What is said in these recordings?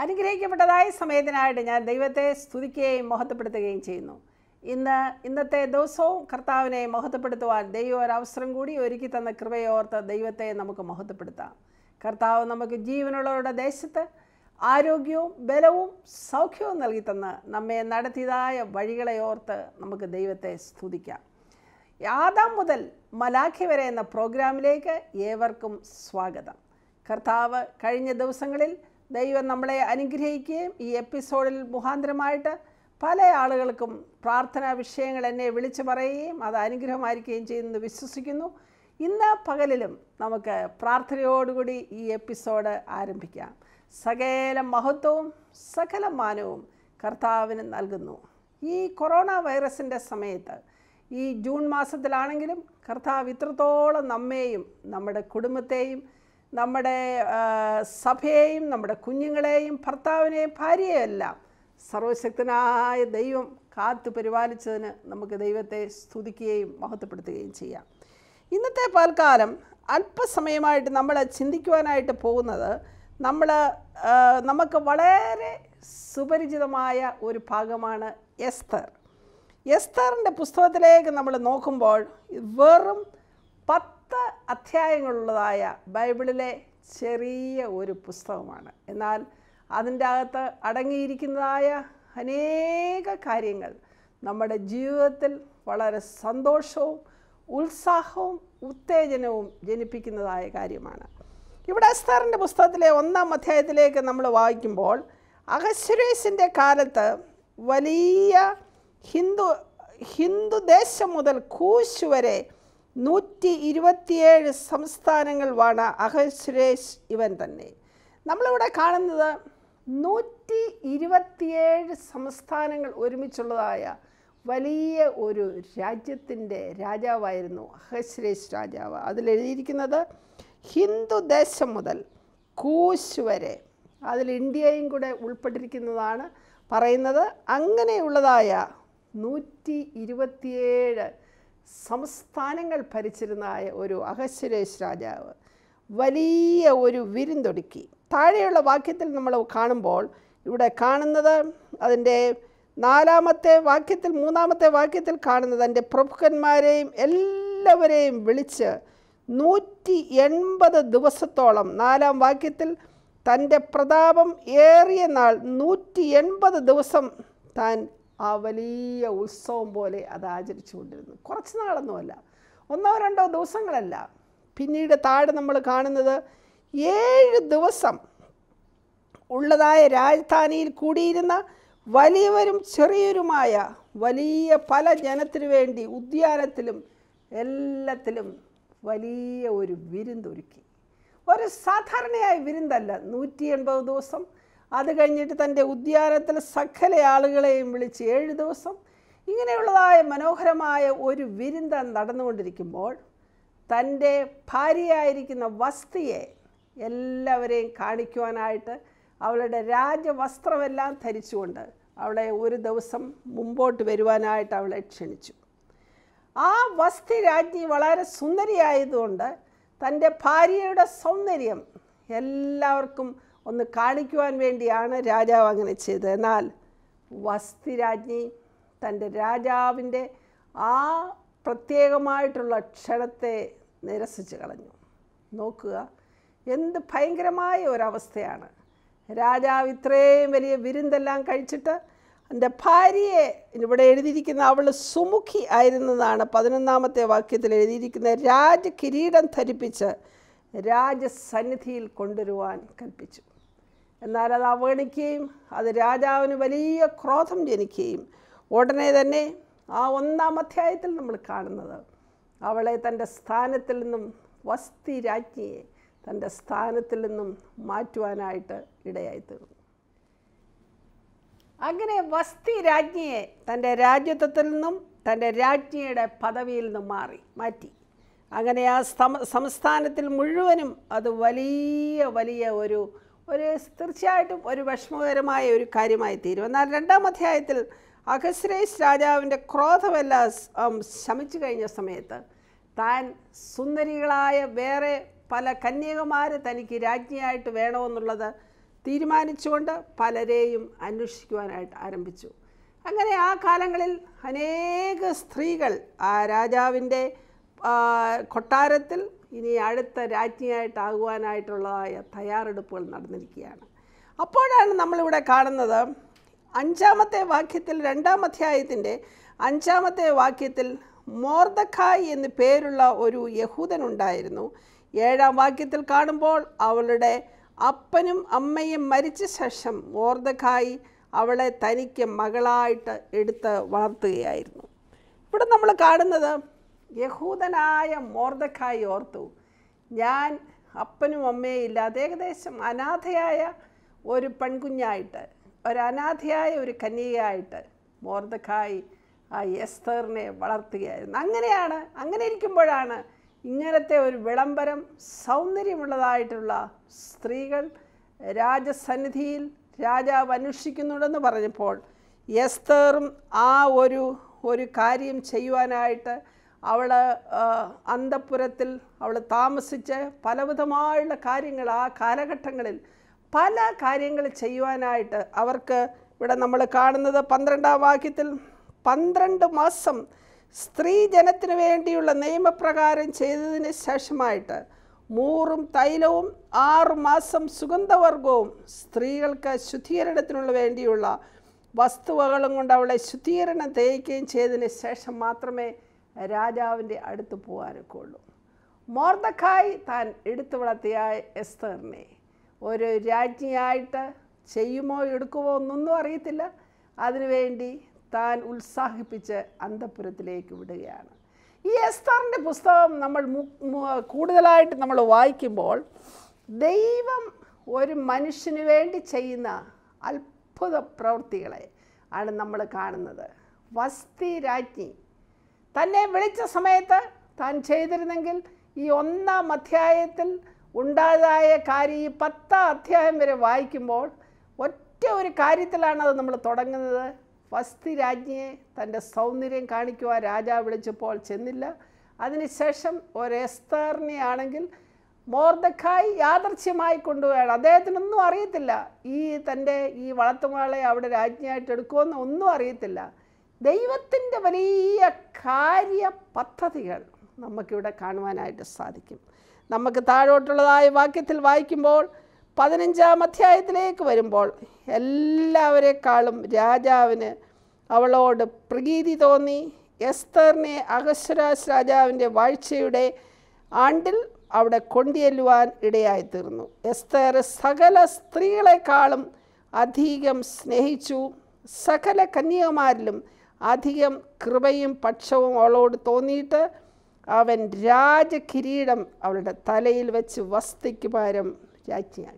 അനുഗ്രഹിക്കപ്പെട്ടതായ സമയത്തിനായിട്ട് ഞാൻ ദൈവത്തെ സ്തുതിക്കുകയും മഹത്വപ്പെടുത്തുകയും ചെയ്യുന്നു ഇന്ന് ഇന്നത്തെ ദിവസവും കർത്താവിനെ മഹത്വപ്പെടുത്തുവാൻ ദൈവം ഒരു അവസരം കൂടി ഒരുക്കി തന്ന കൃപയോർത്ത് ദൈവത്തെ നമുക്ക് മഹത്വപ്പെടുത്താം കർത്താവ് നമുക്ക് ജീവനുള്ളവരുടെ ദേശത്ത് ആരോഗ്യവും ബലവും സൗഖ്യവും നൽകി തന്ന് നമ്മെ നടത്തിയതായ വഴികളെ ഓർത്ത് നമുക്ക് ദൈവത്തെ സ്തുതിക്കാം ആദാം മുതൽ മലാഖി വരെ എന്ന പ്രോഗ്രാമിലേക്ക് ഏവർക്കും സ്വാഗതം കർത്താവ് കഴിഞ്ഞ ദിവസങ്ങളിൽ ദൈവം നമ്മളെ അനുഗ്രഹിക്കുകയും ഈ എപ്പിസോഡിൽ മുഖാന്തരമായിട്ട് പല ആളുകൾക്കും പ്രാർത്ഥനാ വിഷയങ്ങൾ എന്നെ വിളിച്ചു പറയുകയും അത് അനുഗ്രഹമായിരിക്കുകയും ചെയ്യുമെന്ന് വിശ്വസിക്കുന്നു ഇന്ന് പകലിലും നമുക്ക് പ്രാർത്ഥനയോടുകൂടി ഈ എപ്പിസോഡ് ആരംഭിക്കാം സകല മഹത്വവും സകല മാനവും കർത്താവിന് നൽകുന്നു ഈ കൊറോണ വൈറസിൻ്റെ സമയത്ത് ഈ ജൂൺ മാസത്തിലാണെങ്കിലും കർത്താവ് ഇത്രത്തോളം നമ്മെയും നമ്മുടെ കുടുംബത്തെയും നമ്മുടെ ആ, സഭയെയും നമ്മുടെ കുഞ്ഞുങ്ങളെയും ഭർത്താവിനെയും ഭാര്യയെയും എല്ലാം സർവശക്തനായ ദൈവം കാത്തു പരിപാലിച്ചതിന് നമുക്ക് ദൈവത്തെ സ്തുതിക്കുകയും മഹത്വപ്പെടുത്തുകയും ചെയ്യാം ഇന്നത്തെ പൽക്കാലം അല്പസമയമായിട്ട് നമ്മൾ ചിന്തിക്കുവാനായിട്ട് പോകുന്നത് നമ്മൾ ആ, നമുക്ക് വളരെ സുപരിചിതമായ ഒരു ഭാഗമാണ് എസ്തർ എസ്തറിൻ്റെ പുസ്തകത്തിലേക്ക് നമ്മൾ നോക്കുമ്പോൾ വെറും പത്ത് അധ്യായങ്ങളുള്ളതായ ബൈബിളിലെ ചെറിയ ഒരു പുസ്തകമാണ് എന്നാൽ അതിൻ്റെ അകത്ത് അടങ്ങിയിരിക്കുന്നതായ അനേക കാര്യങ്ങൾ നമ്മുടെ ജീവിതത്തിൽ വളരെ സന്തോഷവും ഉത്സാഹവും ഉത്തേജനവും ജനിപ്പിക്കുന്നതായ കാര്യമാണ് ഇവിടെ എസ്തറിൻ്റെ പുസ്തകത്തിലെ ഒന്നാം അധ്യായത്തിലേക്ക് നമ്മൾ വായിക്കുമ്പോൾ അഹശ്വരേശിൻ്റെ കാലത്ത് വലിയ ഹിന്ദു ഹിന്ദു ദേശം മുതൽ കൂശ് വരെ നൂറ്റി ഇരുപത്തിയേഴ് സംസ്ഥാനങ്ങൾ വാണ അഹശ്വരേഷ് ഇവൻ തന്നെ നമ്മളിവിടെ കാണുന്നത് നൂറ്റി ഇരുപത്തിയേഴ് സംസ്ഥാനങ്ങൾ ഒരുമിച്ചുള്ളതായ വലിയ ഒരു രാജ്യത്തിൻ്റെ രാജാവായിരുന്നു അഹശ്വരേഷ് രാജാവ് അതിലെഴുതിയിരിക്കുന്നത് ഹിന്ദു ദേശം മുതൽ കൂശ് വരെ അതിൽ ഇന്ത്യയും കൂടെ ഉൾപ്പെട്ടിരിക്കുന്നതാണ് പറയുന്നത് അങ്ങനെയുള്ളതായ നൂറ്റി ഇരുപത്തിയേഴ് സംസ്ഥാനങ്ങൾ ഭരിച്ചിരുന്നതായ ഒരു അഹശ്വരേഷ് രാജാവ് വലിയ ഒരു വിരുന്നൊടുക്കി താഴെയുള്ള വാക്യത്തിൽ നമ്മൾ കാണുമ്പോൾ ഇവിടെ കാണുന്നത് അതിൻ്റെ നാലാമത്തെ വാക്യത്തിൽ മൂന്നാമത്തെ വാക്യത്തിൽ കാണുന്നത് എൻ്റെ പ്രഭുക്കന്മാരെയും എല്ലാവരെയും വിളിച്ച് നൂറ്റി എൺപത് ദിവസത്തോളം നാലാം വാക്യത്തിൽ തൻ്റെ പ്രതാപം ഏറിയ നാൾ നൂറ്റി എൺപത് ദിവസം താൻ ആ വലിയ ഉത്സവം പോലെ അത് ആചരിച്ചു കൊണ്ടിരുന്നു കുറച്ച് നാളൊന്നുമല്ല ഒന്നോ രണ്ടോ ദിവസങ്ങളല്ല പിന്നീട് താഴെ നമ്മൾ കാണുന്നത് ഏഴ് ദിവസം ഉള്ളതായ രാജധാനിയിൽ കൂടിയിരുന്ന വലിയവരും ചെറിയവരുമായ വലിയ പല ജനത്തിനു വേണ്ടി ഉദ്യാനത്തിലും എല്ലാത്തിലും വലിയ ഒരു വിരുന്നൊരുക്കി ഒരു സാധാരണയായ വിരുന്നല്ല നൂറ്റി എൺപത് ദിവസം അത് കഴിഞ്ഞിട്ട് തൻ്റെ ഉദ്യാനത്തിൽ സകല ആളുകളെയും വിളിച്ച് ഏഴ് ദിവസം ഇങ്ങനെയുള്ളതായ മനോഹരമായ ഒരു വിരുന്ന് നടന്നുകൊണ്ടിരിക്കുമ്പോൾ തൻ്റെ ഭാര്യയായിരിക്കുന്ന വസ്തിയെ എല്ലാവരെയും കാണിക്കുവാനായിട്ട് അവളുടെ രാജവസ്ത്രമെല്ലാം ധരിച്ചുകൊണ്ട് അവളെ ഒരു ദിവസം മുമ്പോട്ട് വരുവാനായിട്ട് അവളെ ക്ഷണിച്ചു ആ വസ്തി രാജ്ഞി വളരെ സുന്ദരിയായതുകൊണ്ട് തൻ്റെ ഭാര്യയുടെ സൗന്ദര്യം എല്ലാവർക്കും ഒന്ന് കാണിക്കുവാൻ വേണ്ടിയാണ് രാജാവ് അങ്ങനെ ചെയ്തത് എന്നാൽ വസ്തി രാജ്ഞി തൻ്റെ രാജാവിൻ്റെ ആ പ്രത്യേകമായിട്ടുള്ള ക്ഷണത്തെ നിരസിച്ച് കളഞ്ഞു നോക്കുക എന്ത് ഭയങ്കരമായ ഒരവസ്ഥയാണ് രാജാവ് ഇത്രയും വലിയ വിരുന്നെല്ലാം കഴിച്ചിട്ട് എൻ്റെ ഭാര്യയെ ഇവിടെ എഴുതിയിരിക്കുന്ന അവൾ സുമുഖി ആയിരുന്നതാണ് പതിനൊന്നാമത്തെ വാക്യത്തിൽ എഴുതിയിരിക്കുന്ന രാജകിരീടം ധരിപ്പിച്ച് രാജസന്നിധിയിൽ കൊണ്ടുവരുവാൻ കൽപ്പിച്ചു എന്നാൽ അത് അവഗണിക്കുകയും അത് രാജാവിന് വലിയ ക്രോധം ജനിക്കുകയും ഉടനെ തന്നെ ആ ഒന്നാം അധ്യായത്തിൽ നമ്മൾ കാണുന്നത് അവളെ തൻ്റെ സ്ഥാനത്തിൽ നിന്നും വസ്തി രാജ്ഞിയെ തൻ്റെ സ്ഥാനത്തിൽ നിന്നും മാറ്റുവാനായിട്ട് ഇടയായിത്തീർന്നു അങ്ങനെ വസ്തി രാജ്ഞിയെ തൻ്റെ രാജ്യത്വത്തിൽ നിന്നും തൻ്റെ രാജ്ഞിയുടെ പദവിയിൽ നിന്നും മാറി മാറ്റി അങ്ങനെ ആ സമ സംസ്ഥാനത്തിൽ മുഴുവനും അത് വലിയ വലിയ ഒരു ഒരു തീർച്ചയായിട്ടും ഒരു വിഷമകരമായ ഒരു കാര്യമായി തീരും എന്നാൽ രണ്ടാം അധ്യായത്തിൽ അഗസ്രേഷ് രാജാവിൻ്റെ ക്രോധമെല്ലാം സ്- ഉം, ശമിച്ചു കഴിഞ്ഞ സമയത്ത് താൻ സുന്ദരികളായ വേറെ പല കന്യകമാർ തനിക്ക് രാജ്ഞിയായിട്ട് വേണമെന്നുള്ളത് തീരുമാനിച്ചുകൊണ്ട് പലരെയും അന്വേഷിക്കുവാനായിട്ട് ആരംഭിച്ചു അങ്ങനെ ആ കാലങ്ങളിൽ അനേക സ്ത്രീകൾ ആ രാജാവിൻ്റെ ആ, കൊട്ടാരത്തിൽ ഇനി അടുത്ത രാജ്ഞിയായിട്ടാകുവാനായിട്ടുള്ളതായ തയ്യാറെടുപ്പുകൾ നടന്നിരിക്കുകയാണ് അപ്പോഴാണ് നമ്മളിവിടെ കാണുന്നത് അഞ്ചാമത്തെ വാക്യത്തിൽ രണ്ടാം അധ്യായത്തിൻ്റെ അഞ്ചാമത്തെ വാക്യത്തിൽ മോർദഖായ് എന്ന് പേരുള്ള ഒരു യഹൂദനുണ്ടായിരുന്നു ഏഴാം വാക്യത്തിൽ കാണുമ്പോൾ അവളുടെ അപ്പനും അമ്മയും മരിച്ച ശേഷം മോർദഖായി അവളെ തനിക്ക് മകളായിട്ട് എടുത്ത് വളർത്തുകയായിരുന്നു ഇവിടെ നമ്മൾ കാണുന്നത് യഹൂദനായ മോർദഖായി ഓർത്തു ഞാൻ അപ്പനും അമ്മയും ഇല്ലാതെ ഏകദേശം അനാഥയായ ഒരു പെൺകുഞ്ഞായിട്ട് ഒരു അനാഥയായ ഒരു കന്യകയായിട്ട് മോർദഖായി ആ എസ്തറിനെ വളർത്തുകയായിരുന്നു അങ്ങനെയാണ് അങ്ങനെ ഇരിക്കുമ്പോഴാണ് ഇങ്ങനത്തെ ഒരു വിളംബരം സൗന്ദര്യമുള്ളതായിട്ടുള്ള സ്ത്രീകൾ രാജസന്നിധിയിൽ രാജാവ് അന്വേഷിക്കുന്നുണ്ടെന്ന് പറഞ്ഞപ്പോൾ എസ്തറും ആ ഒരു ഒരു കാര്യം ചെയ്യുവാനായിട്ട് അവൾ അന്തപ്പുരത്തിൽ അവൾ താമസിച്ച് പലവിധമായുള്ള കാര്യങ്ങൾ ആ കാലഘട്ടങ്ങളിൽ പല കാര്യങ്ങൾ ചെയ്യുവാനായിട്ട് അവർക്ക് ഇവിടെ നമ്മൾ കാണുന്നത് പന്ത്രണ്ടാം വാക്യത്തിൽ പന്ത്രണ്ട് മാസം സ്ത്രീ ജനത്തിനു വേണ്ടിയുള്ള നിയമപ്രകാരം ചെയ്തതിന് ശേഷമായിട്ട് മൂറും തൈലവും ആറു മാസം സുഗന്ധവർഗവും സ്ത്രീകൾക്ക് ശുദ്ധീകരണത്തിനുള്ള വേണ്ടിയുള്ള വസ്തുവകളും കൊണ്ട് അവളെ ശുദ്ധീകരണം തേയ്ക്കുകയും ചെയ്തതിന് ശേഷം മാത്രമേ രാജാവിൻ്റെ അടുത്ത് പോകാനൊക്കെ ഉള്ളൂ മോർദഖായി താൻ എടുത്തു വളർത്തിയ എസ്തറിനെ ഒരു രാജ്ഞിയായിട്ട് ചെയ്യുമോ എടുക്കുമോ എന്നൊന്നും അറിയത്തില്ല അതിനുവേണ്ടി താൻ ഉത്സാഹിപ്പിച്ച് അന്തപുരത്തിലേക്ക് വിടുകയാണ് ഈ എസ്തറിൻ്റെ പുസ്തകം നമ്മൾ മു- മു- കൂടുതലായിട്ട് നമ്മൾ വായിക്കുമ്പോൾ ദൈവം ഒരു മനുഷ്യന് വേണ്ടി ചെയ്യുന്ന അത്ഭുത പ്രവൃത്തികളെ ആണ് നമ്മൾ കാണുന്നത് വസ്തി രാജ്ഞി തന്നെ വിളിച്ച സമയത്ത് താൻ ചെയ്തിരുന്നെങ്കിൽ ഈ ഒന്നാം അധ്യായത്തിൽ ഉണ്ടായതായ കാര്യം ഈ പത്താം അധ്യായം വരെ വായിക്കുമ്പോൾ ഒറ്റ ഒരു കാര്യത്തിലാണ് അത് നമ്മൾ തുടങ്ങുന്നത് വസ്തി രാജ്ഞിയെ തൻ്റെ സൗന്ദര്യം കാണിക്കുവാൻ രാജാവ് വിളിച്ചപ്പോൾ ചെന്നില്ല അതിനുശേഷം ഒരു എസ്തറിനെ ആണെങ്കിൽ മോർദക്കായി യാദർച്ഛ്യമായി കൊണ്ടുപോയാണ് അദ്ദേഹത്തിനൊന്നും അറിയത്തില്ല ഈ തൻ്റെ ഈ വളർത്തുമാളെ അവിടെ രാജ്ഞിയായിട്ട് എടുക്കുമെന്ന് ഒന്നും അറിയത്തില്ല ദൈവത്തിൻ്റെ വലിയ കാര്യ പദ്ധതികൾ നമുക്കിവിടെ കാണുവാനായിട്ട് സാധിക്കും നമുക്ക് താഴോട്ടുള്ളതായ വാക്യത്തിൽ വായിക്കുമ്പോൾ പതിനഞ്ചാം അധ്യായത്തിലേക്ക് വരുമ്പോൾ എല്ലാവരെക്കാളും രാജാവിന് അവളോട് പ്രീതി തോന്നി എസ്തറിനെ അഗസ്വരാജ് രാജാവിൻ്റെ വാഴ്ചയുടെ ആണ്ടിൽ അവിടെ കൊണ്ടുചെല്ലുവാൻ ഇടയായിത്തീർന്നു എസ്തർ സകല സ്ത്രീകളെക്കാളും അധികം സ്നേഹിച്ചു സകല കന്യകമാരിലും അധികം കൃപയും പക്ഷവും അവളോട് തോന്നിയിട്ട് അവൻ രാജകിരീടം അവളുടെ തലയിൽ വെച്ച് വസ്തിക്ക് പകരം രാജ്ഞിയാക്കി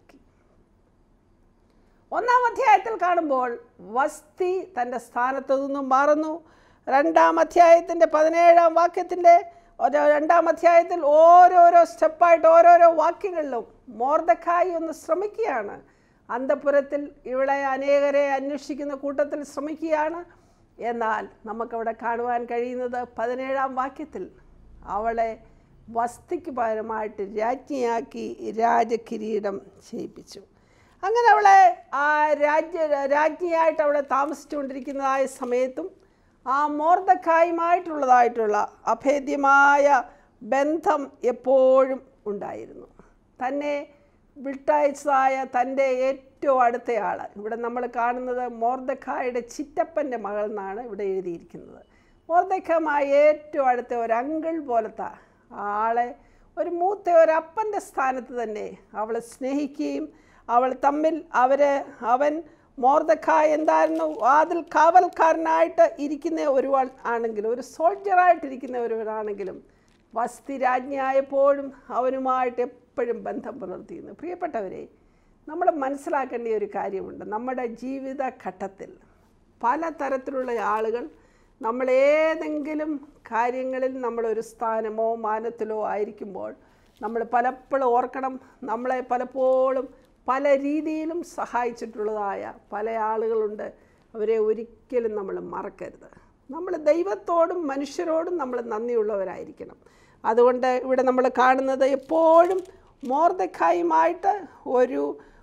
ഒന്നാം അധ്യായത്തിൽ കാണുമ്പോൾ വസ്തി തൻ്റെ സ്ഥാനത്ത് നിന്നും മാറുന്നു രണ്ടാം അധ്യായത്തിൻ്റെ പതിനേഴാം വാക്യത്തിൻ്റെ ഒരു രണ്ടാം അധ്യായത്തിൽ ഓരോരോ സ്റ്റെപ്പായിട്ട് ഓരോരോ വാക്യങ്ങളിലും മോർദക്കായി ഒന്ന് ശ്രമിക്കുകയാണ് അന്തപുരത്തിൽ ഇവിടെ അനേകരെ അന്വേഷിക്കുന്ന കൂട്ടത്തിൽ ശ്രമിക്കുകയാണ് എന്നാൽ നമുക്കവിടെ കാണുവാൻ കഴിയുന്നത് പതിനേഴാം വാക്യത്തിൽ അവളെ വസ്തിക്ക് പകരമായിട്ട് രാജ്ഞിയാക്കി രാജകിരീടം ചെയ്യിപ്പിച്ചു അങ്ങനെ അവളെ ആ രാജ്യ രാജ്ഞിയായിട്ട് അവിടെ താമസിച്ചുകൊണ്ടിരിക്കുന്നതായ സമയത്തും ആ മോർദക്കായുമായിട്ടുള്ളതായിട്ടുള്ള അഭേദ്യമായ ബന്ധം എപ്പോഴും ഉണ്ടായിരുന്നു തന്നെ വിട്ടയച്ചതായ തൻ്റെ ഏറ്റവും അടുത്തയാൾ ഇവിടെ നമ്മൾ കാണുന്നത് മോർദക്കായുടെ ചിറ്റപ്പൻ്റെ മകൾ എന്നാണ് ഇവിടെ എഴുതിയിരിക്കുന്നത് മോർദക്കമായ ഏറ്റവും അടുത്ത ഒരു അങ്കിൾ പോലത്തെ ആളെ ഒരു മൂത്ത ഒരു അപ്പൻ്റെ സ്ഥാനത്ത് തന്നെ അവളെ സ്നേഹിക്കുകയും അവൾ തമ്മിൽ അവർ അവൻ മോർദക്കായ എന്തായിരുന്നു വാതിൽ കാവൽക്കാരനായിട്ട് ഇരിക്കുന്ന ഒരുവൻ ആണെങ്കിലും ഒരു സോൾജറായിട്ടിരിക്കുന്ന ഒരുവനാണെങ്കിലും വസ്തി രാജ്ഞിയായപ്പോഴും അവനുമായിട്ട് എപ്പോഴും ബന്ധം പുലർത്തിയിരുന്നു പ്രിയപ്പെട്ടവരെ നമ്മൾ മനസ്സിലാക്കേണ്ട ഒരു കാര്യമുണ്ട് നമ്മുടെ ജീവിത ഘട്ടത്തിൽ പലതരത്തിലുള്ള ആളുകൾ നമ്മൾ ഏതെങ്കിലും കാര്യങ്ങളിൽ നമ്മളൊരു സ്ഥാനമോ മാനത്തിലോ ആയിരിക്കുമ്പോൾ നമ്മൾ പലപ്പോഴും ഓർക്കണം നമ്മളെ പലപ്പോഴും പല രീതിയിലും സഹായിച്ചിട്ടുള്ളതായ പല ആളുകളുണ്ട് അവരെ ഒരിക്കലും നമ്മൾ മറക്കരുത് നമ്മൾ ദൈവത്തോടും മനുഷ്യരോടും നമ്മൾ നന്ദിയുള്ളവരായിരിക്കണം അതുകൊണ്ട് ഇവിടെ നമ്മൾ കാണുന്നത് എപ്പോഴും മോർദക്കായുമായിട്ട് ഒരു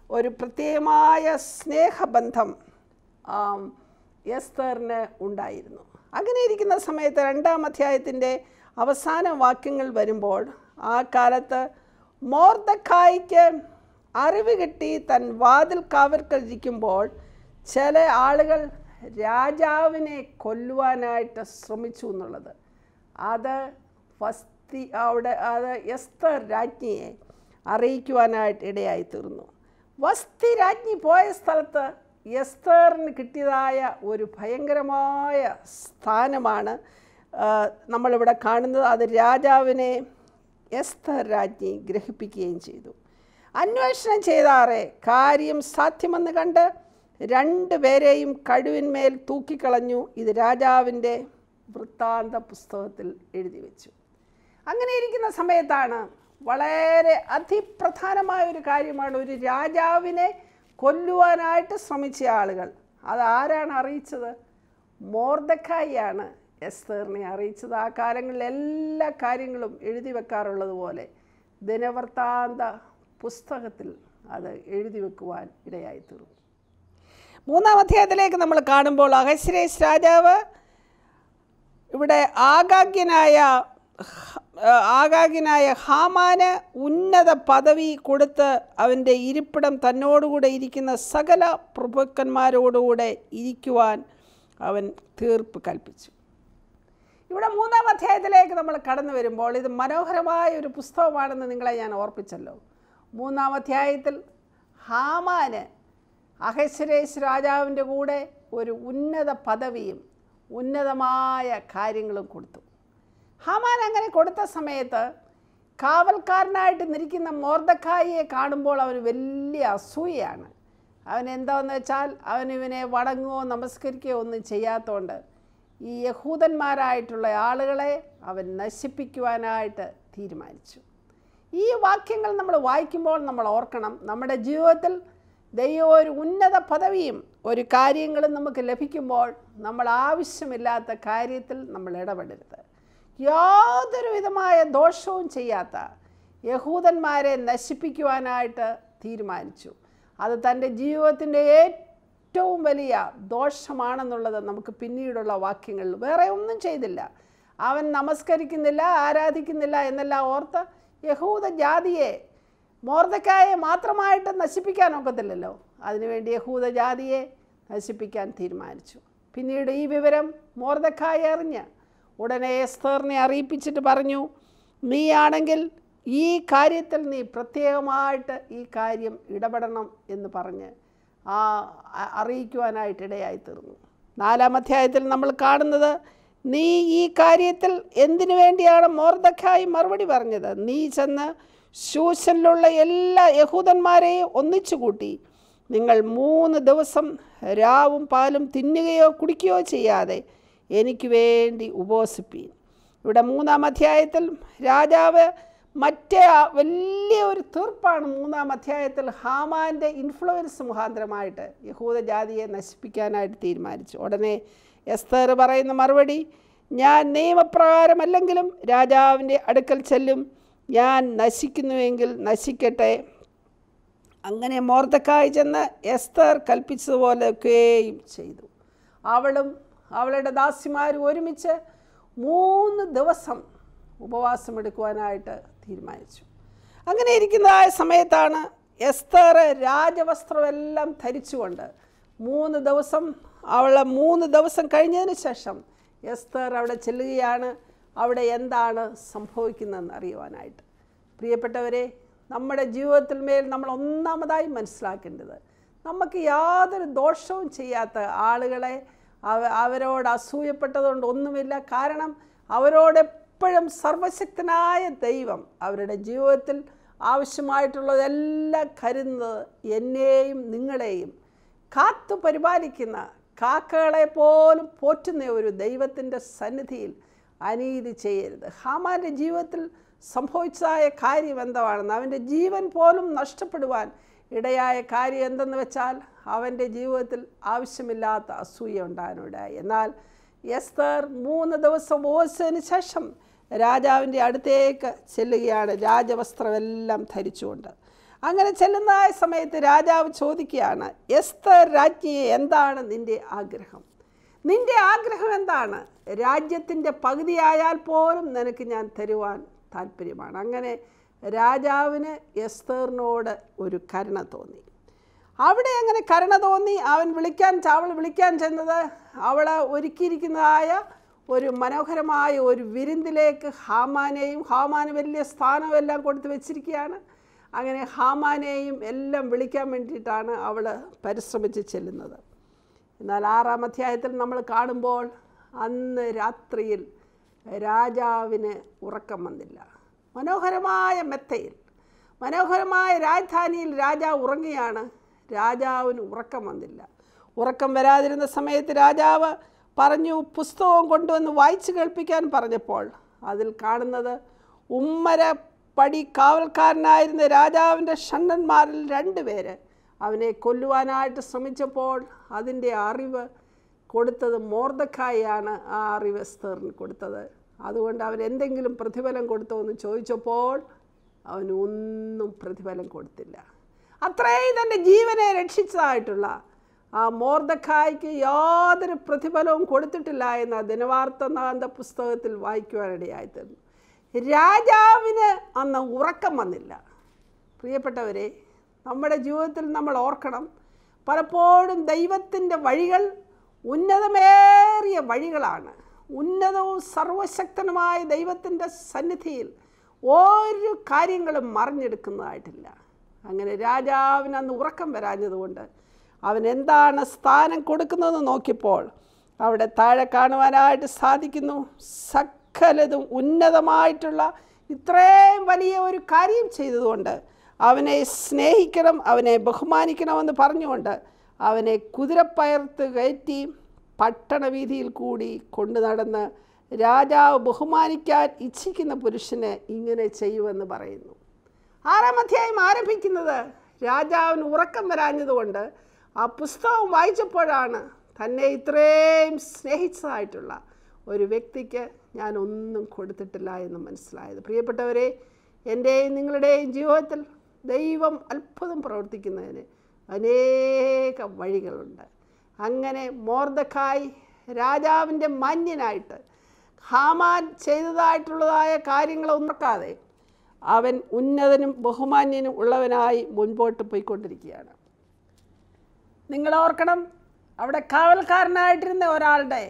ഒരു പ്രത്യേകമായ സ്നേഹബന്ധം ആം, എസ്തറിന് ഉണ്ടായിരുന്നു അങ്ങനെ ഇരിക്കുന്ന സമയത്ത് രണ്ടാം അധ്യായത്തിൻ്റെ അവസാന വാക്യങ്ങൾ വരുമ്പോൾ ആ കാലത്ത് മോർദക്കായ്ക്ക് അറിവ് കിട്ടി തൻ വാതിൽ കാവൽക്കരിക്കുമ്പോൾ ചില ആളുകൾ രാജാവിനെ കൊല്ലുവാനായിട്ട് ശ്രമിച്ചു എന്നുള്ളത് അത് വസ്തി അവിടെ അത് എസ്തർ രാജ്ഞിയെ അറിയിക്കുവാനായിട്ട് ഇടയായി തീർന്നു വസ്തി രാജ്ഞി പോയ സ്ഥലത്ത് എസ്തറിന് കിട്ടിയതായ ഒരു ഭയങ്കരമായ സ്ഥാനമാണ് ആ, നമ്മളിവിടെ കാണുന്നത് അത് രാജാവിനെ എസ്തർ രാജ്ഞി ഗ്രഹിപ്പിക്കുകയും ചെയ്തു അന്വേഷണം ചെയ്താറെ കാര്യം സാധ്യമെന്ന് കണ്ട് രണ്ട് പേരെയും കഴുവിന്മേൽ തൂക്കിക്കളഞ്ഞു ഇത് രാജാവിൻ്റെ വൃത്താന്ത പുസ്തകത്തിൽ എഴുതി വെച്ചു അങ്ങനെ ഇരിക്കുന്ന സമയത്താണ് വളരെ അതിപ്രധാനമായ ഒരു കാര്യമാണ് ഒരു രാജാവിനെ കൊല്ലുവാനായിട്ട് ശ്രമിച്ച ആളുകൾ അത് ആരാണ് അറിയിച്ചത് മോർദക്കായിയാണ് എസ്തേറിനെ അറിയിച്ചത് ആ കാലങ്ങളിൽ എല്ലാ കാര്യങ്ങളും എഴുതി വെക്കാറുള്ളത് പോലെ ദിനവൃത്താന്ത പുസ്തകത്തിൽ അത് എഴുതി വെക്കുവാൻ ഇടയായി തീർന്നു മൂന്നാം അധ്യായത്തിലേക്ക് നമ്മൾ കാണുമ്പോൾ അഹശ്രേഷ് രാജാവ് ഇവിടെ ആഗാഗ്യനായ ഹ- ആ, ആഗാഗ്യനായ ഹാമാന് ഉന്നത പദവി കൊടുത്ത് അവൻ്റെ ഇരിപ്പിടം തന്നോടുകൂടെ ഇരിക്കുന്ന സകല പ്രഭുക്കന്മാരോടുകൂടെ ഇരിക്കുവാൻ അവൻ തീർപ്പ് കൽപ്പിച്ചു ഇവിടെ മൂന്നാം അധ്യായത്തിലേക്ക് നമ്മൾ കടന്നു വരുമ്പോൾ ഇത് മനോഹരമായ ഒരു പുസ്തകമാണെന്ന് നിങ്ങളെ ഞാൻ ഓർപ്പിച്ചല്ലോ മൂന്നാം അധ്യായത്തിൽ ഹാമാന് അഹശ്വരേഷ് രാജാവിൻ്റെ കൂടെ ഒരു ഉന്നത പദവിയും ഉന്നതമായ കാര്യങ്ങളും കൊടുത്തു ഹാമാൻ അങ്ങനെ കൊടുത്ത സമയത്ത് കാവൽക്കാരനായിട്ട് നിൽക്കുന്ന മോർദക്കായിയെ കാണുമ്പോൾ അവന് വലിയ അസൂയയാണ് അവൻ എന്താണെന്ന് വെച്ചാൽ അവൻ ഇവനെ വണങ്ങുകയോ നമസ്കരിക്കുകയോ ഒന്നും ചെയ്യാത്തതുകൊണ്ട് ഈ യഹൂദന്മാരായിട്ടുള്ള ആളുകളെ അവൻ നശിപ്പിക്കുവാനായിട്ട് തീരുമാനിച്ചു ഈ വാക്യങ്ങൾ നമ്മൾ വായിക്കുമ്പോൾ നമ്മൾ ഓർക്കണം നമ്മുടെ ജീവിതത്തിൽ ദൈവം ഒരു ഉന്നത പദവിയും ഒരു കാര്യങ്ങളും നമുക്ക് ലഭിക്കുമ്പോൾ നമ്മൾ ആവശ്യമില്ലാത്ത കാര്യത്തിൽ നമ്മൾ ഇടപെടരുത് യാതൊരു വിധമായ ദോഷവും ചെയ്യാത്ത യഹൂദന്മാരെ നശിപ്പിക്കുവാനായിട്ട് തീരുമാനിച്ചു അത് തൻ്റെ ജീവിതത്തിൻ്റെ ഏറ്റവും വലിയ ദോഷമാണെന്നുള്ളത് നമുക്ക് പിന്നീടുള്ള വാക്യങ്ങളിൽ വേറെ ഒന്നും ചെയ്തില്ല അവൻ നമസ്കരിക്കുന്നില്ല ആരാധിക്കുന്നില്ല എന്നെല്ലാം ഓർത്ത് യഹൂദ ജാതിയെ മോർദക്കായെ മാത്രമായിട്ട് നശിപ്പിക്കാൻ ഒക്കത്തില്ലല്ലോ അതിനുവേണ്ടി യഹൂദ ജാതിയെ നശിപ്പിക്കാൻ തീരുമാനിച്ചു പിന്നീട് ഈ വിവരം മോർദക്കായി അറിഞ്ഞ് ഉടനെ എസ്തറിനെ അറിയിപ്പിച്ചിട്ട് പറഞ്ഞു നീയാണെങ്കിൽ ഈ കാര്യത്തിൽ നീ പ്രത്യേകമായിട്ട് ഈ കാര്യം ഇടപെടണം എന്ന് പറഞ്ഞ് ആ അ- അറിയിക്കുവാനായിട്ട് ഇടയായി തീർന്നു നാലാം അധ്യായത്തിൽ നമ്മൾ കാണുന്നത് നീ ഈ കാര്യത്തിൽ എന്തിനു വേണ്ടിയാണ് മോർദക്കായി മറുപടി പറഞ്ഞത് നീ ചെന്ന് ശൂശനിലുള്ള എല്ലാ യഹൂദന്മാരെയും ഒന്നിച്ചു കൂട്ടി നിങ്ങൾ മൂന്ന് ദിവസം രാവും പാലും തിന്നുകയോ കുടിക്കുകയോ ചെയ്യാതെ എനിക്ക് വേണ്ടി ഉപവസിപ്പീൻ ഇവിടെ മൂന്നാം അധ്യായത്തിൽ രാജാവ് മറ്റേ ആ വലിയ ഒരു തീർപ്പാണ് മൂന്നാം അധ്യായത്തിൽ ഹാമാൻ്റെ ഇൻഫ്ലുവൻസ് മുഖാന്തരമായിട്ട് യഹൂദ ജാതിയെ നശിപ്പിക്കാനായിട്ട് തീരുമാനിച്ചു ഉടനെ എസ്തർ പറയുന്ന മറുപടി ഞാൻ നിയമപ്രകാരമല്ലെങ്കിലും രാജാവിൻ്റെ അടുക്കൽ ചെല്ലും ഞാൻ നശിക്കുന്നുവെങ്കിൽ നശിക്കട്ടെ അങ്ങനെ മോർദക്കായി ചെന്ന് എസ്തർ കൽപ്പിച്ചതുപോലെയൊക്കെയും ചെയ്തു അവളും അവളുടെ ദാസിമാരും ഒരുമിച്ച് മൂന്ന് ദിവസം ഉപവാസം എടുക്കുവാനായിട്ട് തീരുമാനിച്ചു അങ്ങനെ ഇരിക്കുന്നതായ സമയത്താണ് എസ്തർ രാജവസ്ത്രമെല്ലാം ധരിച്ചുകൊണ്ട് മൂന്ന് ദിവസം അവൾ മൂന്ന് ദിവസം കഴിഞ്ഞതിന് ശേഷം എസ്തർ അവിടെ ചെല്ലുകയാണ് അവിടെ എന്താണ് സംഭവിക്കുന്നതെന്ന് അറിയുവാനായിട്ട് പ്രിയപ്പെട്ടവരെ നമ്മുടെ ജീവിതത്തിൽ മേൽ നമ്മൾ ഒന്നാമതായി മനസ്സിലാക്കേണ്ടത് നമുക്ക് യാതൊരു ദോഷവും ചെയ്യാത്ത ആളുകളെ അവ അവരോട് അസൂയപ്പെട്ടതുകൊണ്ട് ഒന്നുമില്ല കാരണം അവരോടെപ്പോഴും സർവശക്തനായ ദൈവം അവരുടെ ജീവിതത്തിൽ ആവശ്യമായിട്ടുള്ളതെല്ലാം കരുതുന്നത് എന്നെയും നിങ്ങളെയും കാത്തു പരിപാലിക്കുന്ന കാക്കകളെ പോലും പോറ്റുന്ന ഒരു ദൈവത്തിൻ്റെ സന്നിധിയിൽ അനീതി ചെയ്യരുത് ഹാമാൻ്റെ ജീവിതത്തിൽ സംഭവിച്ചതായ കാര്യം എന്താണെന്ന് അവൻ്റെ ജീവൻ പോലും നഷ്ടപ്പെടുവാൻ ഇടയായ കാര്യം എന്തെന്ന് വെച്ചാൽ അവൻ്റെ ജീവിതത്തിൽ ആവശ്യമില്ലാത്ത അസൂയ ഉണ്ടാകാനിടയായി എന്നാൽ എസ്തർ മൂന്ന് ദിവസം ഉപവസിച്ചതിന് ശേഷം രാജാവിൻ്റെ അടുത്തേക്ക് ചെല്ലുകയാണ് രാജവസ്ത്രമെല്ലാം ധരിച്ചുകൊണ്ട് അങ്ങനെ ചെല്ലുന്നതായ സമയത്ത് രാജാവ് ചോദിക്കുകയാണ് എസ്തർ രാജ്ഞിയെ എന്താണ് നിൻ്റെ ആഗ്രഹം നിൻ്റെ ആഗ്രഹം എന്താണ് രാജ്യത്തിൻ്റെ പകുതിയായാൽ പോലും നിനക്ക് ഞാൻ തരുവാൻ താല്പര്യമാണ് അങ്ങനെ രാജാവിന് എസ്തറിനോട് ഒരു കരുണ തോന്നി അവിടെ അങ്ങനെ കരുണ തോന്നി അവൻ വിളിക്കാൻ അവൾ വിളിക്കാൻ ചെന്നത് അവൾ ഒരുക്കിയിരിക്കുന്നതായ ഒരു മനോഹരമായ ഒരു വിരുന്നിലേക്ക് ഹാമാനെയും ഹാമാന് വലിയ സ്ഥാനവും എല്ലാം കൊടുത്ത് വെച്ചിരിക്കുകയാണ് അങ്ങനെ ഹാമാനെയും എല്ലാം വിളിക്കാൻ വേണ്ടിയിട്ടാണ് അവൾ പരിശ്രമിച്ച് ചെല്ലുന്നത് എന്നാൽ ആറാം അധ്യായത്തിൽ നമ്മൾ കാണുമ്പോൾ അന്ന് രാത്രിയിൽ രാജാവിന് ഉറക്കം വന്നില്ല മനോഹരമായ മെത്തയിൽ മനോഹരമായ രാജധാനിയിൽ രാജാവ് ഉറങ്ങുകയാണ് രാജാവിന് ഉറക്കം വന്നില്ല ഉറക്കം വരാതിരുന്ന സമയത്ത് രാജാവ് പറഞ്ഞു പുസ്തകം കൊണ്ടുവന്ന് വായിച്ചു കേൾപ്പിക്കാൻ പറഞ്ഞപ്പോൾ അതിൽ കാണുന്നത് ഉമ്മര പടി കാവൽക്കാരനായിരുന്ന രാജാവിൻ്റെ ഷണ്ണന്മാരിൽ രണ്ടുപേര് അവനെ കൊല്ലുവാനായിട്ട് ശ്രമിച്ചപ്പോൾ അതിൻ്റെ അറിവ് കൊടുത്തത് മോർദക്കായാണ് ആ അറിവ് എസ്തറിന് കൊടുത്തത് അതുകൊണ്ട് അവൻ എന്തെങ്കിലും പ്രതിഫലം കൊടുത്തോ എന്ന് ചോദിച്ചപ്പോൾ അവന് ഒന്നും പ്രതിഫലം കൊടുത്തില്ല അത്രയും തൻ്റെ ജീവനെ രക്ഷിച്ചതായിട്ടുള്ള ആ മോർദക്കായ്ക്ക് യാതൊരു പ്രതിഫലവും കൊടുത്തിട്ടില്ല എന്ന ദിനവാർത്തനാന്ത പുസ്തകത്തിൽ വായിക്കുവാനിടയായിത്തീർന്നു രാജാവിന് അന്ന് ഉറക്കം വന്നില്ല പ്രിയപ്പെട്ടവരെ നമ്മുടെ ജീവിതത്തിൽ നമ്മൾ ഓർക്കണം പലപ്പോഴും ദൈവത്തിൻ്റെ വഴികൾ ഉന്നതമേറിയ വഴികളാണ് ഉന്നതവും സർവശക്തനുമായ ദൈവത്തിൻ്റെ സന്നിധിയിൽ ഒരു കാര്യങ്ങളും മറിഞ്ഞെടുക്കുന്നതായിട്ടില്ല അങ്ങനെ രാജാവിന് അന്ന് ഉറക്കം വരാഞ്ഞതുകൊണ്ട് അവൻ എന്താണ് സ്ഥാനം കൊടുക്കുന്നതെന്ന് നോക്കിയപ്പോൾ അവിടെ താഴെ കാണുവാനായിട്ട് സാധിക്കുന്നു സകലതും ഉന്നതമായിട്ടുള്ള ഇത്രയും വലിയ ഒരു കാര്യം ചെയ്തതുകൊണ്ട് അവനെ സ്നേഹിക്കണം അവനെ ബഹുമാനിക്കണമെന്ന് പറഞ്ഞുകൊണ്ട് അവനെ കുതിരപ്പയർത്ത് കയറ്റി പട്ടണവീതിയിൽ കൂടി കൊണ്ടു നടന്ന് രാജാവ് ബഹുമാനിക്കാൻ ഇച്ഛിക്കുന്ന പുരുഷന് ഇങ്ങനെ ചെയ്യുമെന്ന് പറയുന്നു ആറാം അധ്യായം ആരംഭിക്കുന്നത് രാജാവിന് ഉറക്കം വരാഞ്ഞതുകൊണ്ട് ആ പുസ്തകം വായിച്ചപ്പോഴാണ് തന്നെ ഇത്രയും സ്നേഹിച്ചതായിട്ടുള്ള ഒരു വ്യക്തിക്ക് ഞാൻ ഒന്നും കൊടുത്തിട്ടില്ല എന്ന് മനസ്സിലായത് പ്രിയപ്പെട്ടവരെ എൻ്റെയും നിങ്ങളുടെയും ജീവിതത്തിൽ ദൈവം അത്ഭുതം പ്രവർത്തിക്കുന്നതിന് അനേക വഴികളുണ്ട് അങ്ങനെ മോർദക്കായി രാജാവിൻ്റെ മാന്യനായിട്ട് ഹാമാൻ ചെയ്തതായിട്ടുള്ളതായ കാര്യങ്ങളൊന്നക്കാതെ അവൻ ഉന്നതനും ബഹുമാന്യനും ഉള്ളവനായി മുൻപോട്ട് പോയിക്കൊണ്ടിരിക്കുകയാണ് നിങ്ങൾ ഓർക്കണം അവിടെ കാവൽക്കാരനായിട്ടിരുന്ന ഒരാളുടെ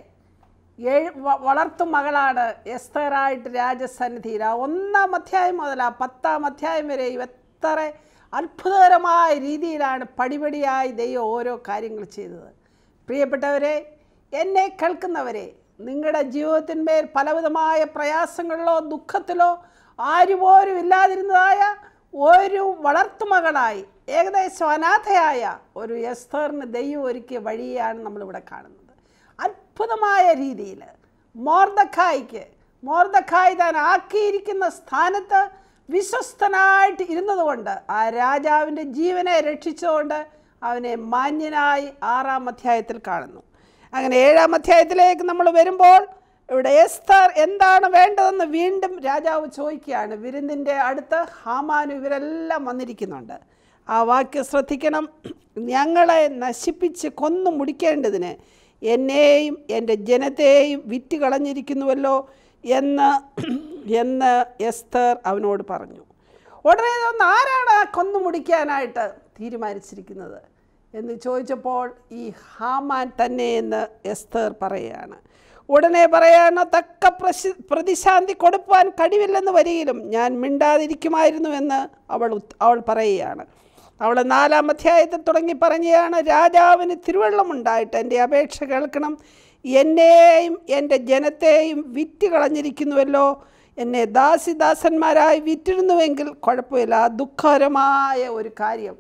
ഏഴ് വ- വളർത്തു മകളാണ് എസ്തറായിട്ട് രാജസന്നിധിയിൽ ആ ഒന്നാം അധ്യായം മുതൽ ആ പത്താം അധ്യായം വരെ എത്ര അത്ഭുതകരമായ രീതിയിലാണ് പടിപടിയായി ദൈവം ഓരോ കാര്യങ്ങൾ ചെയ്തത് പ്രിയപ്പെട്ടവരെ എന്നെ കേൾക്കുന്നവരെ നിങ്ങളുടെ ജീവിതത്തിന്മേൽ പലവിധമായ പ്രയാസങ്ങളിലോ ദുഃഖത്തിലോ ആരുപോലും ഇല്ലാതിരുന്നതായ ഒരു വളർത്തുമകളായി ഏകദേശം അനാഥയായ ഒരു എസ്തറിന് ദൈവം ഒരുക്കിയ വഴിയാണ് നമ്മളിവിടെ കാണുന്നത് അത്ഭുതമായ രീതിയിൽ മോർദക്കായ്ക്ക് മോർദക്കായ് താൻ ആക്കിയിരിക്കുന്ന സ്ഥാനത്ത് വിശ്വസ്തനായിട്ട് ഇരുന്നതുകൊണ്ട് ആ രാജാവിൻ്റെ ജീവനെ രക്ഷിച്ചുകൊണ്ട് അവനെ മാന്യനായി ആറാം അധ്യായത്തിൽ കാണുന്നു അങ്ങനെ ഏഴാം അധ്യായത്തിലേക്ക് നമ്മൾ വരുമ്പോൾ ഇവിടെ എസ്തർ എന്താണ് വേണ്ടതെന്ന് വീണ്ടും രാജാവ് ചോദിക്കുകയാണ് വിരുന്നിൻ്റെ അടുത്ത് ഹാമാനും ഇവരെല്ലാം വന്നിരിക്കുന്നുണ്ട് ആ വാക്യം ശ്രദ്ധിക്കണം ഞങ്ങളെ നശിപ്പിച്ച് കൊന്നു മുടിക്കേണ്ടതിന് എന്നെയും എൻ്റെ ജനത്തെയും വിറ്റ് കളഞ്ഞിരിക്കുന്നുവല്ലോ എന്ന് എന്ന് എസ്തർ അവനോട് പറഞ്ഞു ഉടനെ ഇതൊന്ന് ആരാണ് ആ കൊന്നു മുടിക്കാനായിട്ട് തീരുമാനിച്ചിരിക്കുന്നത് എന്ന് ചോദിച്ചപ്പോൾ ഈ ഹാമാൻ തന്നെ എന്ന് എസ്തർ പറയുകയാണ് ഉടനെ പറയാണ് തക്ക പ്രശി പ്രതിശാന്തി കൊടുപ്പാൻ കഴിവില്ലെന്ന് വരികിലും ഞാൻ മിണ്ടാതിരിക്കുമായിരുന്നു എന്ന് അവൾ ഉത്- അവൾ പറയുകയാണ് അവൾ നാലാം അധ്യായത്തിൽ തുടങ്ങി പറഞ്ഞതാണ് രാജാവിന് തിരുവള്ളമുണ്ടായിട്ട് എൻ്റെ അപേക്ഷ കേൾക്കണം എന്നെയും എൻ്റെ ജനത്തെയും വിറ്റ് കളഞ്ഞിരിക്കുന്നുവല്ലോ എന്നെ ദാസിദാസന്മാരായി വിറ്റിരുന്നുവെങ്കിൽ കുഴപ്പമില്ല ആ ദുഃഖകരമായ ഒരു കാര്യം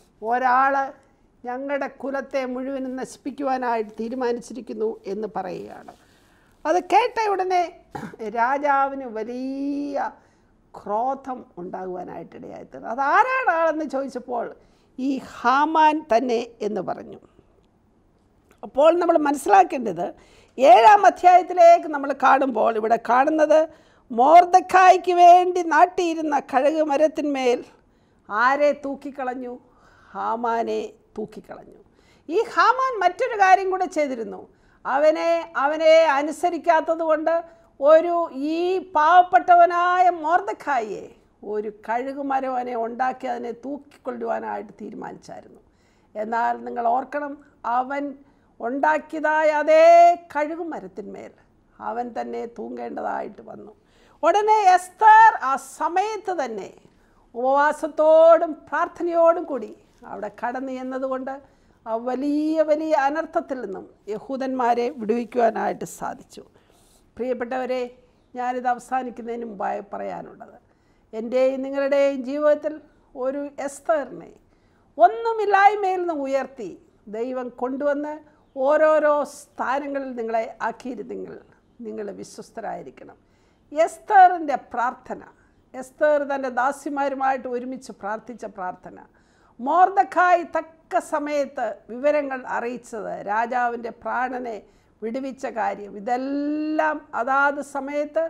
ഒരാൾ ഞങ്ങളുടെ കുലത്തെ മുഴുവനും നശിപ്പിക്കുവാനായിട്ട് തീരുമാനിച്ചിരിക്കുന്നു എന്ന് പറയുകയാണ് അത് കേട്ട ഉടനെ രാജാവിന് വലിയ ക്രോധം ഉണ്ടാകുവാനായിട്ടിടയായിത്തീർന്നു അതാരാണ് ആളെന്ന് ചോദിച്ചപ്പോൾ ഈ ഹാമാൻ തന്നെ എന്ന് പറഞ്ഞു അപ്പോൾ നമ്മൾ മനസ്സിലാക്കേണ്ടത് ഏഴാം അധ്യായത്തിലേക്ക് നമ്മൾ കാണുമ്പോൾ ഇവിടെ കാണുന്നത് മോർദക്കായ്ക്ക് വേണ്ടി നാട്ടിയിരുന്ന കഴുക് മരത്തിന്മേൽ ആരെ തൂക്കിക്കളഞ്ഞു ഹാമാനെ തൂക്കിക്കളഞ്ഞു ഈ ഹാമാൻ മറ്റൊരു കാര്യം കൂടെ ചെയ്തിരുന്നു അവനെ അവനെ അനുസരിക്കാത്തത് കൊണ്ട് ഒരു ഈ പാവപ്പെട്ടവനായ മോർദക്കായെ ഒരു കഴുകുമരം അവനെ ഉണ്ടാക്കി അതിനെ തൂക്കിക്കൊള്ളുവാനായിട്ട് തീരുമാനിച്ചായിരുന്നു എന്നാൽ നിങ്ങൾ ഓർക്കണം അവൻ ഉണ്ടാക്കിയതായ അതേ കഴുകുമരത്തിന്മേൽ അവൻ തന്നെ തൂങ്ങേണ്ടതായിട്ട് വന്നു ഉടനെ എസ്തർ ആ സമയത്ത് തന്നെ ഉപവാസത്തോടും പ്രാർത്ഥനയോടും കൂടി അവിടെ കടന്നു എന്നതുകൊണ്ട് ആ വലിയ വലിയ അനർത്ഥത്തിൽ നിന്നും യഹൂദന്മാരെ വിടുവിക്കുവാനായിട്ട് സാധിച്ചു പ്രിയപ്പെട്ടവരെ ഞാനിത് അവസാനിക്കുന്നതിന് മുമ്പായി പറയാനുള്ളത് എൻ്റെയും നിങ്ങളുടെയും ജീവിതത്തിൽ ഒരു എസ്തറിനെ ഒന്നുമില്ലായ്മയിൽ നിന്ന് ഉയർത്തി ദൈവം കൊണ്ടുവന്ന് ഓരോരോ സ്ഥാനങ്ങളിൽ നിങ്ങളെ ആക്കിയിരുന്നെങ്കിൽ നിങ്ങൾ വിശ്വസ്തരായിരിക്കണം എസ്തറിൻ്റെ പ്രാർത്ഥന എസ്തർ തൻ്റെ ദാസിമാരുമായിട്ട് ഒരുമിച്ച് പ്രാർത്ഥിച്ച പ്രാർത്ഥന മോർദക്കായി തക്ക സമയത്ത് വിവരങ്ങൾ അറിയിച്ചത് രാജാവിൻ്റെ പ്രാണനെ വിടുവിച്ച കാര്യം ഇതെല്ലാം അതാത് സമയത്ത്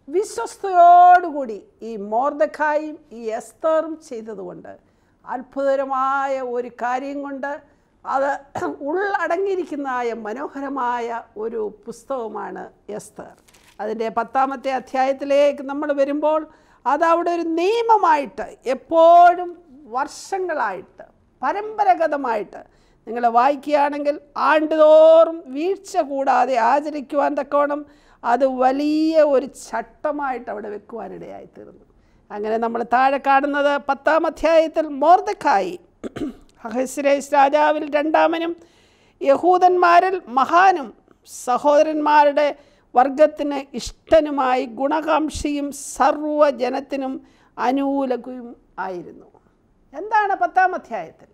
വിശ്വസ്തയോടുകൂടി ഈ മോർദക്കായും ഈ എസ്തറും ചെയ്തതുകൊണ്ട് അത്ഭുതകരമായ ഒരു കാര്യം കൊണ്ട് അത് ഉള്ളടങ്ങിയിരിക്കുന്നതായ മനോഹരമായ ഒരു പുസ്തകമാണ് എസ്തർ അതിൻ്റെ പത്താമത്തെ അധ്യായത്തിലേക്ക് നമ്മൾ വരുമ്പോൾ അതവിടെ ഒരു നിയമമായിട്ട് എപ്പോഴും വർഷങ്ങളായിട്ട് പരമ്പരാഗതമായിട്ട് നിങ്ങൾ വായിക്കുകയാണെങ്കിൽ ആണ്ടുതോറും വീഴ്ച കൂടാതെ ആചരിക്കുവാൻ തക്കവണ്ണം അത് വലിയ ഒരു ചട്ടമായിട്ട് അവിടെ വെക്കുവാനിടയായി തീർന്നു അങ്ങനെ നമ്മൾ താഴെ കാണുന്നത് പത്താം അധ്യായത്തിൽ മോർദക്കായി അഹസ്രേസ് രാജാവിൽ രണ്ടാമനും യഹൂദന്മാരിൽ മഹാനും സഹോദരന്മാരുടെ വർഗത്തിന് ഇഷ്ടനുമായി ഗുണകാംക്ഷിയും സർവ്വജനത്തിനും അനുകൂലവും ആയിരുന്നു എന്താണ് പത്താം അധ്യായത്തിൽ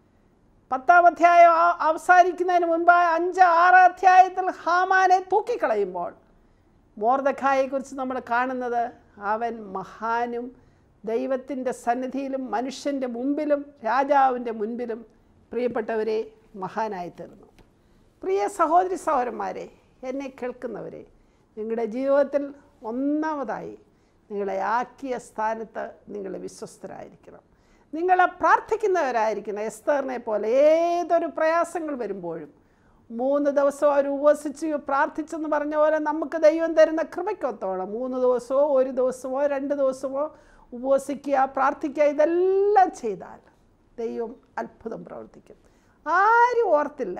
പത്താം അധ്യായം ആ- അവസാനിക്കുന്നതിന് മുൻപായ അഞ്ച് ആറ് അധ്യായത്തിൽ ഹാമാനെ തൂക്കിക്കളയുമ്പോൾ മോർദഖായെക്കുറിച്ച് നമ്മൾ കാണുന്നത് അവൻ മഹാനും ദൈവത്തിൻ്റെ സന്നിധിയിലും മനുഷ്യൻ്റെ മുമ്പിലും രാജാവിൻ്റെ മുൻപിലും പ്രിയപ്പെട്ടവരെ മഹാനായി തീർന്നു പ്രിയ സഹോദരി സഹോദരന്മാരെ എന്നെ കേൾക്കുന്നവരെ നിങ്ങളുടെ ജീവിതത്തിൽ ഒന്നാമതായി നിങ്ങളെ ആക്കിയ സ്ഥാനത്ത് നിങ്ങൾ വിശ്വസ്തരായിരിക്കണം നിങ്ങൾ പ്രാർത്ഥിക്കുന്നവരായിരിക്കണം എസ്തറിനെ പോലെ ഏതൊരു പ്രയാസങ്ങൾ വരുമ്പോഴും മൂന്ന് ദിവസം അവർ ഉപവസിച്ച് പ്രാർത്ഥിച്ചെന്ന് പറഞ്ഞ പോലെ നമുക്ക് ദൈവം തരുന്ന കൃപയ്ക്കൊത്തോളം മൂന്ന് ദിവസമോ ഒരു ദിവസമോ രണ്ട് ദിവസമോ ഉപവസിക്കുക പ്രാർത്ഥിക്കുക ഇതെല്ലാം ചെയ്താൽ ദൈവം അത്ഭുതം പ്രവർത്തിക്കും ആരും ഓർത്തില്ല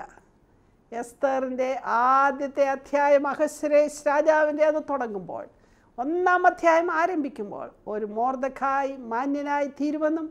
എസ്തറിൻ്റെ ആദ്യത്തെ അധ്യായം അഹസ്രേഷ് രാജാവിൻ്റെ അത് തുടങ്ങുമ്പോൾ ഒന്നാം അധ്യായം ആരംഭിക്കുമ്പോൾ ഒരു മോർദക്കായി മാന്യനായി തീരുമെന്നും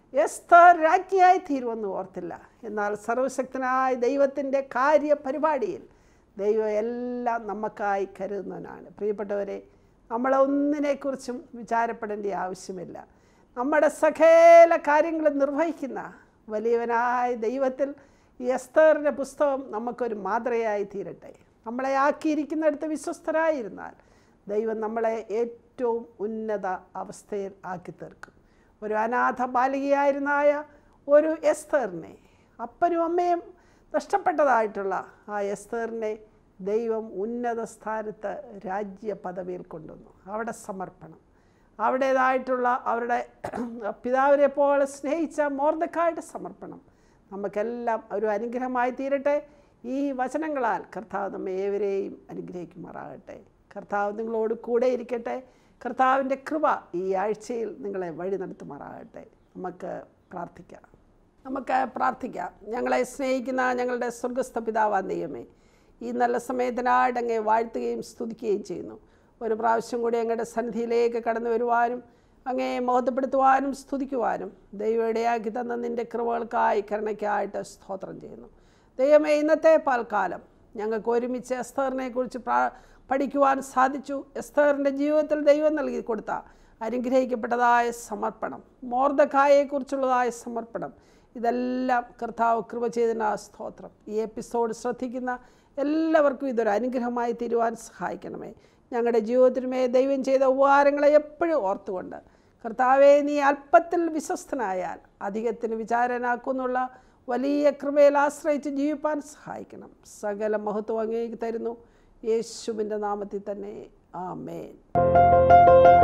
എസ്തർ രാജ്ഞിയായി തീരുമെന്നും ഓർത്തില്ല എന്നാൽ സർവശക്തനായ ദൈവത്തിൻ്റെ കാര്യപരിപാടിയിൽ ദൈവം എല്ലാം നമുക്കായി കരുതുന്നവനാണ് പ്രിയപ്പെട്ടവരെ നമ്മളൊന്നിനെക്കുറിച്ചും വിചാരപ്പെടേണ്ട ആവശ്യമില്ല നമ്മുടെ സകല കാര്യങ്ങളും നിർവഹിക്കുന്ന വലിയവനായ ദൈവത്തിൽ ഈ എസ്തറിൻ്റെ പുസ്തകം നമുക്കൊരു മാതൃകയായി തീരട്ടെ നമ്മളെ ആക്കിയിരിക്കുന്നിടത്ത് വിശ്വസ്തരായിരുന്നാൽ ദൈവം നമ്മളെ ഏറ്റവും ഉന്നത അവസ്ഥയിൽ ആക്കി തീർക്കും ഒരു അനാഥ ബാലികയായിരുന്നായ ഒരു എസ്തറിനെ അപ്പനും അമ്മയും നഷ്ടപ്പെട്ടതായിട്ടുള്ള ആ എസ്തറിനെ ദൈവം ഉന്നത സ്ഥാനത്ത് രാജ്യ പദവിയിൽ കൊണ്ടുവന്നു അവിടെ സമർപ്പണം അവിടേതായിട്ടുള്ള അവരുടെ പിതാവിനെ പോലെ സ്നേഹിച്ച മോർദക്കായിട്ട് സമർപ്പണം നമുക്കെല്ലാം ഒരു അനുഗ്രഹമായി തീരട്ടെ ഈ വചനങ്ങളാൽ കർത്താവ് നമ്മെ ഏവരെയും അനുഗ്രഹിക്കുമാറാകട്ടെ കർത്താവ് നിങ്ങളോട് കൂടെ ഇരിക്കട്ടെ കർത്താവിൻ്റെ കൃപ ഈ ആഴ്ചയിൽ നിങ്ങളെ വഴി നടത്തുമാറാകട്ടെ നമുക്ക് പ്രാർത്ഥിക്കാം നമുക്ക് പ്രാർത്ഥിക്കാം ഞങ്ങളെ സ്നേഹിക്കുന്ന ഞങ്ങളുടെ സ്വർഗസ്ഥ പിതാവാൻ ദൈവമേ ഈ നല്ല സമയത്തിനായിട്ട് അങ്ങേ വാഴ്ത്തുകയും സ്തുതിക്കുകയും ചെയ്യുന്നു ഒരു പ്രാവശ്യം കൂടി അങ്ങയുടെ സന്നിധിയിലേക്ക് കടന്നു വരുവാനും അങ്ങേ മഹത്വപ്പെടുത്തുവാനും സ്തുതിക്കുവാനും ദൈവം ഇടയാക്കി തന്ന നിൻ്റെ കൃപകൾക്കായി കരുണയ്ക്കായിട്ട് സ്തോത്രം ചെയ്യുന്നു ദൈവമേ ഇന്നത്തെ പാൽക്കാലം ഞങ്ങൾക്ക് ഒരുമിച്ച് എസ്തറിനെ കുറിച്ച് പ്രാ പഠിക്കുവാൻ സാധിച്ചു എസ്തറിൻ്റെ ജീവിതത്തിൽ ദൈവം നൽകി കൊടുത്ത അനുഗ്രഹിക്കപ്പെട്ടതായ സമർപ്പണം മോർദക്കായെക്കുറിച്ചുള്ളതായ സമർപ്പണം ഇതെല്ലാം കർത്താവ് കൃപ ചെയ്തതിന് ആ സ്തോത്രം ഈ എപ്പിസോഡ് ശ്രദ്ധിക്കുന്ന എല്ലാവർക്കും ഇതൊരു അനുഗ്രഹമായി തീരുവാൻ സഹായിക്കണമേ ഞങ്ങളുടെ ജീവിതത്തിനുമേ ദൈവം ചെയ്ത ഉപകാരങ്ങളെ എപ്പോഴും ഓർത്തുകൊണ്ട് കർത്താവെ നീ അല്പത്തിൽ വിശ്വസ്തനായാൽ അധികത്തിന് വിചാരനാക്കുന്നുള്ള വലിയ കൃപയിൽ ആശ്രയിച്ച് ജീവിപ്പാൻ സഹായിക്കണം സകല മഹത്വം അങ്ങേക്ക് തരുന്നു യേശുവിൻ്റെ നാമത്തിൽ തന്നെ ആമേൻ